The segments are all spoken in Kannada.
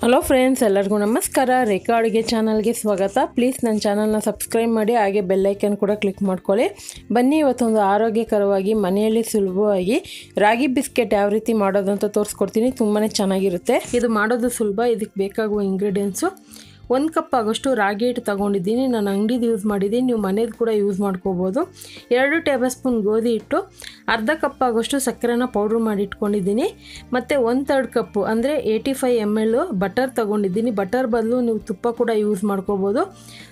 ಹಲೋ ಫ್ರೆಂಡ್ಸ್ ಎಲ್ಲರಿಗೂ ನಮಸ್ಕಾರ ರೇಖಾ ಅಡುಗೆ ಚಾನಲ್ಗೆ ಸ್ವಾಗತ ಪ್ಲೀಸ್ ನನ್ನ ಚಾನಲ್ನ ಸಬ್ಸ್ಕ್ರೈಬ್ ಮಾಡಿ ಹಾಗೆ ಬೆಲ್ಲೈಕನ್ ಕೂಡ ಕ್ಲಿಕ್ ಮಾಡ್ಕೊಳ್ಳಿ ಬನ್ನಿ ಇವತ್ತೊಂದು ಆರೋಗ್ಯಕರವಾಗಿ ಮನೆಯಲ್ಲಿ ಸುಲಭವಾಗಿ ರಾಗಿ ಬಿಸ್ಕೆಟ್ ಯಾವ ರೀತಿ ಮಾಡೋದು ಅಂತ ತೋರಿಸ್ಕೊಡ್ತೀನಿ ತುಂಬಾ ಚೆನ್ನಾಗಿರುತ್ತೆ ಇದು ಮಾಡೋದು ಸುಲಭ ಇದಕ್ಕೆ ಬೇಕಾಗುವ ಇಂಗ್ರೀಡಿಯೆಂಟ್ಸು ಒಂದು ಕಪ್ ಆಗೋಷ್ಟು ರಾಗಿ ಹಿಟ್ಟು ತೊಗೊಂಡಿದ್ದೀನಿ ನಾನು ಅಂಗಡಿದು ಯೂಸ್ ಮಾಡಿದ್ದೀನಿ ನೀವು ಮನೇದು ಕೂಡ ಯೂಸ್ ಮಾಡ್ಕೋಬೋದು ಎರಡು ಟೇಬಲ್ ಸ್ಪೂನ್ ಗೋಧಿ ಹಿಟ್ಟು ಅರ್ಧ ಕಪ್ ಆಗೋಷ್ಟು ಸಕ್ಕರೆನ ಪೌಡ್ರ್ ಮಾಡಿ ಇಟ್ಕೊಂಡಿದ್ದೀನಿ ಮತ್ತು ಒಂದು ತರ್ಡ್ ಕಪ್ಪು ಅಂದರೆ eighty five M L butter ತೊಗೊಂಡಿದ್ದೀನಿ ಬಟರ್ ಬದಲು ನೀವು ತುಪ್ಪ ಕೂಡ ಯೂಸ್ ಮಾಡ್ಕೋಬೋದು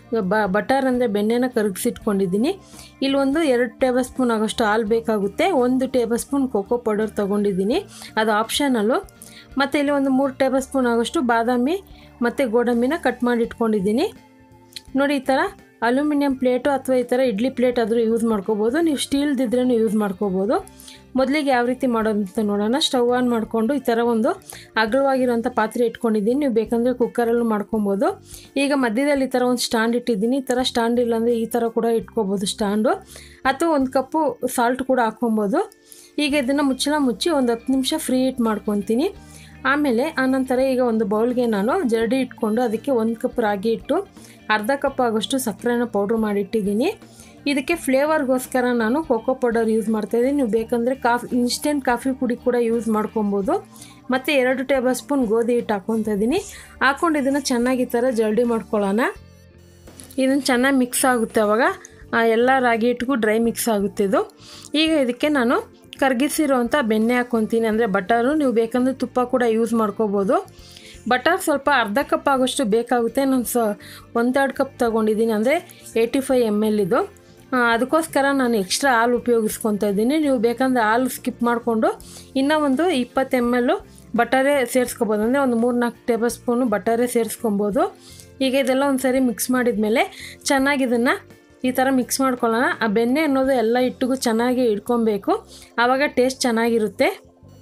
ಬ ಬಟರ್ ಅಂದರೆ ಬೆಣ್ಣೆನ ಕರಗಿಸಿಟ್ಕೊಂಡಿದ್ದೀನಿ ಇಲ್ಲಿ ಒಂದು ಎರಡು ಟೇಬಲ್ ಸ್ಪೂನ್ ಆಗೋಷ್ಟು ಹಾಲು ಬೇಕಾಗುತ್ತೆ ಒಂದು ಟೇಬಲ್ ಸ್ಪೂನ್ ಕೋಕೋ ಪೌಡರ್ ತೊಗೊಂಡಿದ್ದೀನಿ ಅದು ಆಪ್ಷನಲ್ಲು ಮತ್ತು ಇಲ್ಲಿ ಒಂದು ಮೂರು ಟೇಬಲ್ ಸ್ಪೂನ್ ಆಗೋಷ್ಟು ಬಾದಾಮಿ ಮತ್ತು ಗೋಡಂಬಿನ ಕಟ್ ಮಾಡಿ ಇಟ್ಕೊಂಡಿದ್ದೀನಿ ನೋಡಿ ಈ ಥರ ಅಲ್ಯೂಮಿನಿಯಂ ಪ್ಲೇಟು ಅಥವಾ ಈ ಥರ ಇಡ್ಲಿ ಪ್ಲೇಟ್ ಆದರೂ ಯೂಸ್ ಮಾಡ್ಕೋಬೋದು ನೀವು ಸ್ಟೀಲ್ದಿದ್ರೂ ಯೂಸ್ ಮಾಡ್ಕೋಬೋದು ಮೊದಲಿಗೆ ಯಾವ ರೀತಿ ಮಾಡೋದು ಅಂತ ನೋಡೋಣ ಸ್ಟವ್ ಆನ್ ಮಾಡಿಕೊಂಡು ಈ ಥರ ಒಂದು ಅಗಲವಾಗಿರೋಂಥ ಪಾತ್ರೆ ಇಟ್ಕೊಂಡಿದ್ದೀನಿ ನೀವು ಬೇಕಂದರೆ ಕುಕ್ಕರಲ್ಲೂ ಮಾಡ್ಕೊಬೋದು ಈಗ ಮಧ್ಯದಲ್ಲಿ ಈ ಥರ ಒಂದು ಸ್ಟ್ಯಾಂಡ್ ಇಟ್ಟಿದ್ದೀನಿ ಈ ಥರ ಸ್ಟ್ಯಾಂಡ್ ಇಲ್ಲಾಂದರೆ ಈ ಥರ ಕೂಡ ಇಟ್ಕೋಬೋದು ಸ್ಟ್ಯಾಂಡು ಅಥವಾ ಒಂದು ಕಪ್ಪು ಸಾಲ್ಟ್ ಕೂಡ ಹಾಕ್ಕೊಬೋದು ಈಗ ಇದನ್ನು ಮುಚ್ಚಳ ಮುಚ್ಚಿ ಒಂದು ಹತ್ತು ನಿಮಿಷ ಫ್ರೀ ಹೀಟ್ ಮಾಡ್ಕೊತೀನಿ ಆಮೇಲೆ ಆನಂತರ ಈಗ ಒಂದು ಬೌಲ್ಗೆ ನಾನು ಜರಡಿ ಇಟ್ಕೊಂಡು ಅದಕ್ಕೆ ಒಂದು ಕಪ್ ರಾಗಿ ಇಟ್ಟು ಅರ್ಧ ಕಪ್ ಆಗೋಷ್ಟು ಸಕ್ಕರೆನ ಪೌಡ್ರ್ ಮಾಡಿಟ್ಟಿದ್ದೀನಿ ಇದಕ್ಕೆ ಫ್ಲೇವರ್ಗೋಸ್ಕರ ನಾನು ಕೋಕೋ ಪೌಡರ್ ಯೂಸ್ ಮಾಡ್ತಾಯಿದ್ದೀನಿ ನೀವು ಬೇಕಂದರೆ ಕಾಫಿ ಇನ್ಸ್ಟೆಂಟ್ ಕಾಫಿ ಪುಡಿ ಕೂಡ ಯೂಸ್ ಮಾಡ್ಕೊಬೋದು ಮತ್ತು ಎರಡು ಟೇಬಲ್ ಸ್ಪೂನ್ ಗೋಧಿ ಹಿಟ್ಟು ಹಾಕ್ಕೊತಾ ಇದ್ದೀನಿ ಹಾಕ್ಕೊಂಡು ಇದನ್ನು ಚೆನ್ನಾಗಿ ಈ ಥರ ಜಲ್ಡಿ ಮಾಡ್ಕೊಳ್ಳೋಣ ಇದನ್ನು ಚೆನ್ನಾಗಿ ಮಿಕ್ಸ್ ಆಗುತ್ತೆ ಅವಾಗ ಆ ಎಲ್ಲ ರಾಗಿ ಹಿಟ್ಟಿಗೂ ಡ್ರೈ ಮಿಕ್ಸ್ ಆಗುತ್ತೆ ಇದು ಈಗ ಇದಕ್ಕೆ ನಾನು ಕರಗಿಸಿರೋಂಥ ಬೆಣ್ಣೆ ಹಾಕ್ಕೊತೀನಿ ಅಂದರೆ ಬಟರು ನೀವು ಬೇಕಂದರೆ ತುಪ್ಪ ಕೂಡ ಯೂಸ್ ಮಾಡ್ಕೋಬೋದು ಬಟರ್ ಸ್ವಲ್ಪ ಅರ್ಧ ಕಪ್ ಆಗೋಷ್ಟು ಬೇಕಾಗುತ್ತೆ ನಾನು ಸ ಒಂದು ತರ್ಡ್ ಕಪ್ ತೊಗೊಂಡಿದ್ದೀನಿ ಅಂದರೆ ಏಯ್ಟಿ ಫೈವ್ ಎಮ್ ಎಲ್ ಇದು ಆ, ಅದಕ್ಕೋಸ್ಕರ ನಾನು ಎಕ್ಸ್ಟ್ರಾ ಹಾಲು ಉಪಯೋಗಿಸ್ಕೊತಾ ಇದ್ದೀನಿ ನೀವು ಬೇಕಂದರೆ ಹಾಲು ಸ್ಕಿಪ್ ಮಾಡಿಕೊಂಡು ಇನ್ನೂ ಒಂದು ಇಪ್ಪತ್ತು ಎಮ್ ಎಲ್ಲು ಬಟರೇ ಸೇರಿಸ್ಕೊಬೋದು ಅಂದರೆ ಒಂದು ಮೂರು ನಾಲ್ಕು ಟೇಬಲ್ ಸ್ಪೂನು ಬಟರೇ ಸೇರಿಸ್ಕೊಬೋದು ಈಗ ಇದೆಲ್ಲ ಒಂದು ಸರಿ ಮಿಕ್ಸ್ ಮಾಡಿದ್ಮೇಲೆ ಚೆನ್ನಾಗಿ ಇದನ್ನು ಈ ಥರ ಮಿಕ್ಸ್ ಮಾಡ್ಕೊಳ್ಳೋಣ ಆ ಬೆಣ್ಣೆ ಅನ್ನೋದು ಎಲ್ಲ ಹಿಟ್ಟಿಗೂ ಚೆನ್ನಾಗಿ ಇಟ್ಕೊಬೇಕು ಆವಾಗ ಟೇಸ್ಟ್ ಚೆನ್ನಾಗಿರುತ್ತೆ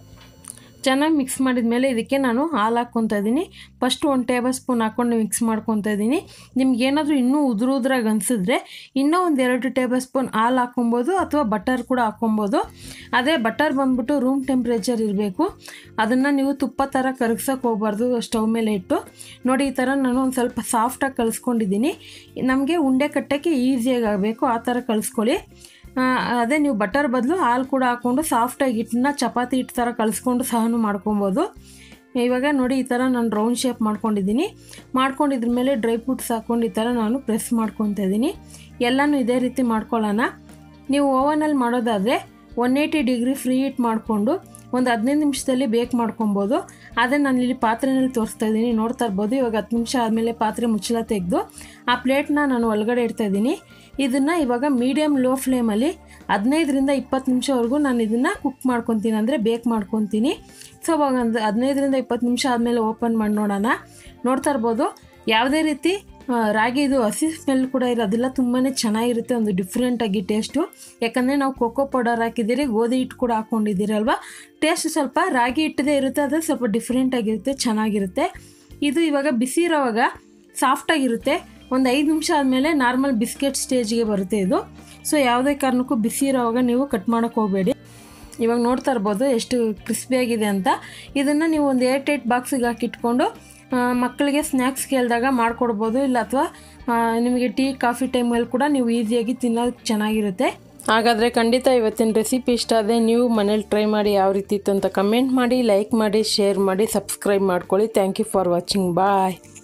ಚೆನ್ನಾಗಿ ಮಿಕ್ಸ್ ಮಾಡಿದ ಮೇಲೆ ಇದಕ್ಕೆ ನಾನು ಹಾಲು ಹಾಕ್ಕೊತಾ ಇದ್ದೀನಿ ಫಸ್ಟ್ ಒಂದು ಟೇಬಲ್ ಸ್ಪೂನ್ ಹಾಕ್ಕೊಂಡು ಮಿಕ್ಸ್ ಮಾಡ್ಕೊತಾ ಇದ್ದೀನಿ ನಿಮ್ಗೆ ಏನಾದರೂ ಇನ್ನೂ ಉದುರು ಉದ್ರಾಗಿ ಅನಿಸಿದ್ರೆ ಇನ್ನೂ ಒಂದು ಎರಡು ಟೇಬಲ್ ಸ್ಪೂನ್ ಹಾಲು ಹಾಕ್ಕೊಬೋದು ಅಥವಾ ಬಟರ್ ಕೂಡ ಹಾಕ್ಕೊಬೋದು ಅದೇ ಬಟರ್ ಬಂದ್ಬಿಟ್ಟು ರೂಮ್ ಟೆಂಪ್ರೇಚರ್ ಇರಬೇಕು ಅದನ್ನು ನೀವು ತುಪ್ಪ ಥರ ಕರಗ್ಸೋಕೆ ಹೋಗ್ಬಾರ್ದು ಸ್ಟವ್ ಮೇಲೆ ಇಟ್ಟು ನೋಡಿ ಈ ಥರ ನಾನು ಒಂದು ಸ್ವಲ್ಪ ಸಾಫ್ಟಾಗಿ ಕಲಿಸ್ಕೊಂಡಿದ್ದೀನಿ ನಮಗೆ ಉಂಡೆ ಕಟ್ಟೋಕ್ಕೆ ಈಸಿಯಾಗಿ ಆಗಬೇಕು ಆ ಥರ ಕಲಿಸ್ಕೊಳ್ಳಿ ಆ, ಅದೇ ನೀವು ಬಟರ್ ಬದಲು ಹಾಲು ಕೂಡ ಹಾಕ್ಕೊಂಡು ಸಾಫ್ಟಾಗಿ ಹಿಟ್ಟನ್ನ ಚಪಾತಿ ಹಿಟ್ಟು ಥರ ಕಲಿಸ್ಕೊಂಡು ಸಹನೂ ಮಾಡ್ಕೊಬೋದು ಇವಾಗ ನೋಡಿ ಈ ಥರ ನಾನು ರೌಂಡ್ ಶೇಪ್ ಮಾಡ್ಕೊಂಡಿದ್ದೀನಿ ಮಾಡ್ಕೊಂಡಿದ್ರ ಮೇಲೆ ಡ್ರೈ ಫ್ರೂಟ್ಸ್ ಹಾಕ್ಕೊಂಡು ಈ ಥರ ನಾನು ಪ್ರೆಸ್ ಮಾಡ್ಕೊತಾ ಇದ್ದೀನಿ ಎಲ್ಲನೂ ಇದೇ ರೀತಿ ಮಾಡ್ಕೊಳ್ಳೋಣ ನೀವು ಓವನಲ್ಲಿ ಮಾಡೋದಾದರೆ one eighty degree preheat ಮಾಡಿಕೊಂಡು ಒಂದು ಹದಿನೈದು ನಿಮಿಷದಲ್ಲಿ ಬೇಕ್ ಮಾಡ್ಕೊಬೋದು ಅದೇ ನಾನು ಇಲ್ಲಿ ಪಾತ್ರೆನಲ್ಲಿ ತೋರಿಸ್ತಾ ಇದ್ದೀನಿ ನೋಡ್ತಾ ಇರ್ಬೋದು ಇವಾಗ ಹತ್ತು ನಿಮಿಷ ಆದಮೇಲೆ ಪಾತ್ರೆ ಮುಚ್ಚಳ ತೆಗೆದು ಆ ಪ್ಲೇಟ್ನ ನಾನು ಒಳಗಡೆ ಇಡ್ತಾ ಇದ್ದೀನಿ ಇದನ್ನು ಇವಾಗ ಮೀಡಿಯಮ್ ಲೋ ಫ್ಲೇಮಲ್ಲಿ ಹದಿನೈದರಿಂದ ಇಪ್ಪತ್ತು ನಿಮಿಷವರೆಗೂ ನಾನು ಇದನ್ನು ಕುಕ್ ಮಾಡ್ಕೊತೀನಿ ಅಂದರೆ ಬೇಕ್ ಮಾಡ್ಕೊತೀನಿ ಸೊ ಅವಾಗ ಒಂದು ಹದಿನೈದರಿಂದ ಇಪ್ಪತ್ತು ನಿಮಿಷ ಆದಮೇಲೆ ಓಪನ್ ಮಾಡಿ ನೋಡೋಣ ನೋಡ್ತಾ ಇರ್ಬೋದು ಯಾವುದೇ ರೀತಿ ಆ, ರಾಗಿದು ಹಸಿ ಸ್ಮೆಲ್ ಕೂಡ ಇರೋದಿಲ್ಲ ತುಂಬಾ ಚೆನ್ನಾಗಿರುತ್ತೆ ಒಂದು ಡಿಫ್ರೆಂಟಾಗಿ ಟೇಸ್ಟು ಯಾಕಂದರೆ ನಾವು ಕೋಕೋ ಪೌಡರ್ ಹಾಕಿದ್ದೀರಿ ಗೋಧಿ ಹಿಟ್ಟು ಕೂಡ ಹಾಕ್ಕೊಂಡಿದ್ದೀರಲ್ವ ಟೇಸ್ಟ್ ಸ್ವಲ್ಪ ರಾಗಿ ಹಿಟ್ಟದೇ ಇರುತ್ತೆ ಅದು ಸ್ವಲ್ಪ ಡಿಫ್ರೆಂಟಾಗಿರುತ್ತೆ ಚೆನ್ನಾಗಿರುತ್ತೆ ಇದು ಇವಾಗ ಬಿಸಿ ಇರೋವಾಗ ಸಾಫ್ಟಾಗಿರುತ್ತೆ ಒಂದು ಐದು ನಿಮಿಷ ಆದಮೇಲೆ ನಾರ್ಮಲ್ ಬಿಸ್ಕೆಟ್ ಸ್ಟೇಜ್ಗೆ ಬರುತ್ತೆ ಇದು ಸೊ ಯಾವುದೇ ಕಾರಣಕ್ಕೂ ಬಿಸಿ ಇರೋವಾಗ ನೀವು ಕಟ್ ಮಾಡೋಕ್ಕೆ ಹೋಗಬೇಡಿ ಇವಾಗ ನೋಡ್ತಾ ಇರ್ಬೋದು ಎಷ್ಟು ಕ್ರಿಸ್ಪಿಯಾಗಿದೆ ಅಂತ ಇದನ್ನು ನೀವು ಒಂದು ಏರ್ ಟೈಟ್ ಬಾಕ್ಸಿಗೆ ಹಾಕಿಟ್ಕೊಂಡು ಆ, ಮಕ್ಕಳಿಗೆ ಸ್ನ್ಯಾಕ್ಸ್ ಕೇಳಿದಾಗ ಮಾಡಿಕೊಡ್ಬೋದು ಇಲ್ಲ ಅಥವಾ ನಿಮಗೆ ಟೀ ಕಾಫಿ ಟೈಮಲ್ಲಿ ಕೂಡ ನೀವು ಈಸಿಯಾಗಿ ತಿನ್ನೋದಕ್ಕೆ ಚೆನ್ನಾಗಿರುತ್ತೆ ಹಾಗಾದರೆ ಖಂಡಿತ ಇವತ್ತಿನ ರೆಸಿಪಿ ಇಷ್ಟ ಆದರೆ ನೀವು ಮನೇಲಿ ಟ್ರೈ ಮಾಡಿ ಯಾವ ರೀತಿ ಇತ್ತು ಅಂತ ಕಮೆಂಟ್ ಮಾಡಿ ಲೈಕ್ ಮಾಡಿ ಶೇರ್ ಮಾಡಿ ಸಬ್ಸ್ಕ್ರೈಬ್ ಮಾಡ್ಕೊಳ್ಳಿ thank you for watching bye